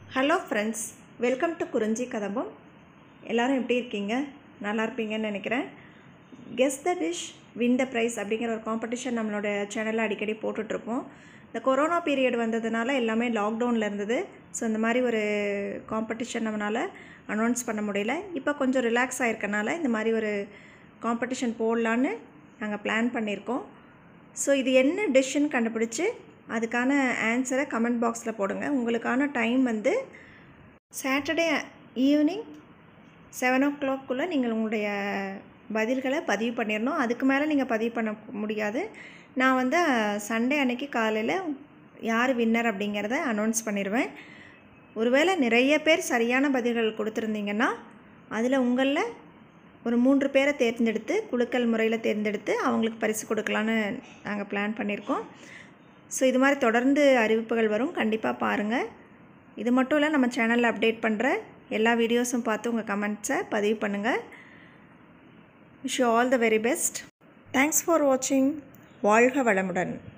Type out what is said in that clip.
hello friends welcome to குறிஞ்சி கதம்பம் எல்லாரும் எப்படி இருக்கீங்க நல்லா இருப்பீங்கன்னு நினைக்கிறேன் guess the dish win the prize அப்படிங்கிற ஒரு காம்படிஷன் நம்மளோட சேனலில் அடிக்கடி போட்டுட்ருப்போம் இந்த கொரோனா பீரியட் வந்ததுனால எல்லாமே லாக்டவுனில் இருந்தது ஸோ இந்த மாதிரி ஒரு காம்படிஷன் நம்மளால் அனௌன்ஸ் பண்ண முடியல இப்போ கொஞ்சம் ரிலாக்ஸ் ஆகிருக்கனால இந்த மாதிரி ஒரு காம்படிஷன் போடலான்னு நாங்கள் பிளான் பண்ணியிருக்கோம் ஸோ இது என்ன டிஷ்ஷுன்னு கண்டுபிடிச்சி அதுக்கான ஆன்சரை கமெண்ட் பாக்ஸில் போடுங்க உங்களுக்கான டைம் வந்து சாட்டர்டே ஈவினிங் செவன் ஓ கிளாக்குள்ளே நீங்கள் உங்களுடைய பதில்களை பதிவு பண்ணிடணும் அதுக்கு மேலே நீங்கள் பதிவு பண்ண முடியாது நான் வந்து சண்டே அன்னைக்கு காலையில் யார் வின்னர் அப்படிங்கிறத அனௌன்ஸ் பண்ணிடுவேன் ஒருவேளை நிறைய பேர் சரியான பதில்கள் கொடுத்துருந்தீங்கன்னா அதில் உங்களில் ஒரு மூன்று பேரை தேர்ந்தெடுத்து குலுக்கல் முறையில் தேர்ந்தெடுத்து அவங்களுக்கு பரிசு கொடுக்கலான்னு நாங்கள் பிளான் பண்ணியிருக்கோம் ஸோ இது மாதிரி தொடர்ந்து அறிவிப்புகள் வரும் கண்டிப்பாக பாருங்கள் இது மட்டும் இல்லை நம்ம சேனலில் அப்டேட் பண்ணுற எல்லா வீடியோஸும் பார்த்து உங்கள் கமெண்ட்ஸை பதிவு பண்ணுங்கள் wish you all the very best thanks for வாட்சிங் வாழ்க வளமுடன்